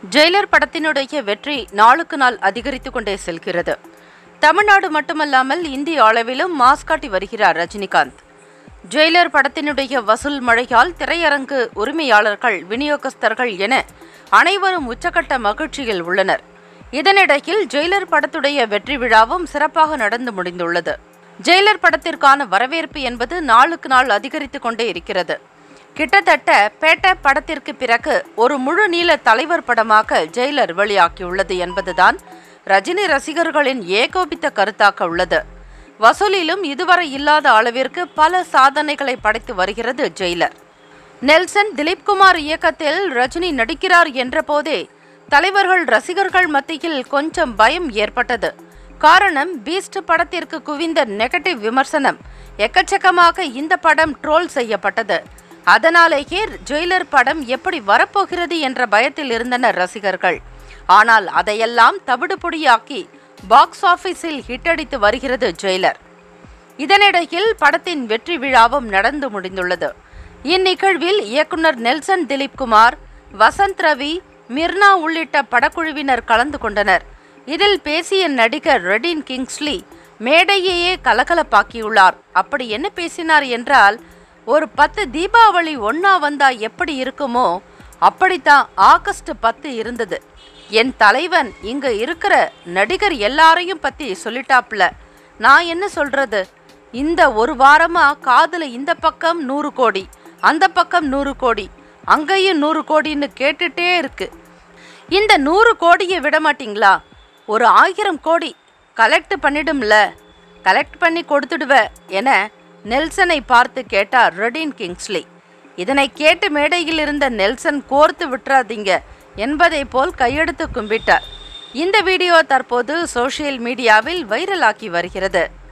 Jailer படத்தினுடைய வெற்றி நாளுக்கு நாள் அதிகரித்துக் கொண்டே செல்கிறது தமிழ்நாடு மட்டுமல்லாமல் இந்திய அளவிலும் மாஸ் காட்டி வருகிறார் ரஜினிகாந்த் ஜெயிலர் படத்தினுடைய வசூல் மழையால் திரையரங்கு உரிமையாளர்கள் விநியோகஸ்தர்கள் என அனைவரும் உச்சக்கட்ட மகிழ்ச்சியில் உள்ளனர் இதனிடையில் ஜெயிலர் படத்துடைய வெற்றி விழாவும் சிறப்பாக நடந்து முடிந்துள்ளது ஜெயிலர் படத்திற்கான வரவேற்பு என்பது நாளுக்கு நாள் அதிகரித்துக் கொண்டே இருக்கிறது கிட்டத்தட்ட பேட்ட படத்திற்கு பிறகு ஒரு முழு நீள தலைவர் படமாக ஜெயிலர் வெளியாகியுள்ளது என்பதுதான் ரஜினி ரசிகர்களின் ஏகோபித்த கருத்தாக உள்ளது வசூலிலும் இதுவரை இல்லாத அளவிற்கு பல சாதனைகளை படைத்து வருகிறது ஜெயிலர் நெல்சன் திலீப்குமார் இயக்கத்தில் ரஜினி நடிக்கிறார் என்றபோதே தலைவர்கள் ரசிகர்கள் மத்தியில் கொஞ்சம் பயம் ஏற்பட்டது காரணம் பீஸ்ட் படத்திற்கு குவிந்த நெகட்டிவ் விமர்சனம் எக்கச்சக்கமாக இந்த படம் ட்ரோல் செய்யப்பட்டது அதனாலேயே ஜெயிலர் படம் எப்படி வரப்போகிறது என்ற பயத்தில் இருந்தனர் ரசிகர்கள் ஆனால் அதையெல்லாம் தவிடுபொடியாக்கி பாக்ஸ் ஆபீஸில் ஹிட்டடித்து வருகிறது ஜெயிலர் இதனிடையில் படத்தின் வெற்றி விழாவும் நடந்து முடிந்துள்ளது இந்நிகழ்வில் இயக்குனர் நெல்சன் திலீப்குமார் வசந்த் ரவி மிர்னா உள்ளிட்ட படக்குழுவினர் கலந்து கொண்டனர் இதில் பேசிய நடிகர் ரெடின் கிங்ஸ்லி மேடையையே கலகலப்பாக்கியுள்ளார் அப்படி என்ன பேசினார் என்றால் ஒரு பத்து தீபாவளி ஒன்னா வந்தா எப்படி இருக்குமோ அப்படித்தான் ஆகஸ்ட் பத்து இருந்தது என் தலைவன் இங்க இருக்கிற நடிகர் எல்லாரையும் பத்தி சொல்லிட்டாப்ல நான் என்ன சொல்றது இந்த ஒரு வாரமா காதுல இந்த பக்கம் நூறு கோடி அந்த பக்கம் நூறு கோடி அங்கேயும் நூறு கோடின்னு கேட்டுட்டே இருக்கு இந்த நூறு கோடியை விட மாட்டீங்களா ஒரு ஆயிரம் கோடி கலெக்ட் பண்ணிடும்ல கலெக்ட் பண்ணி கொடுத்துடுவ என நெல்சனை பார்த்து கேட்டார் ரெடின் கிங்ஸ்லி இதனை கேட்டு மேடையில் இருந்த நெல்சன் கோர்த்து விட்டுறாதீங்க என்பதை போல் கையெடுத்து கும்பிட்டார் இந்த வீடியோ தற்போது சோஷியல் மீடியாவில் வைரலாகி வருகிறது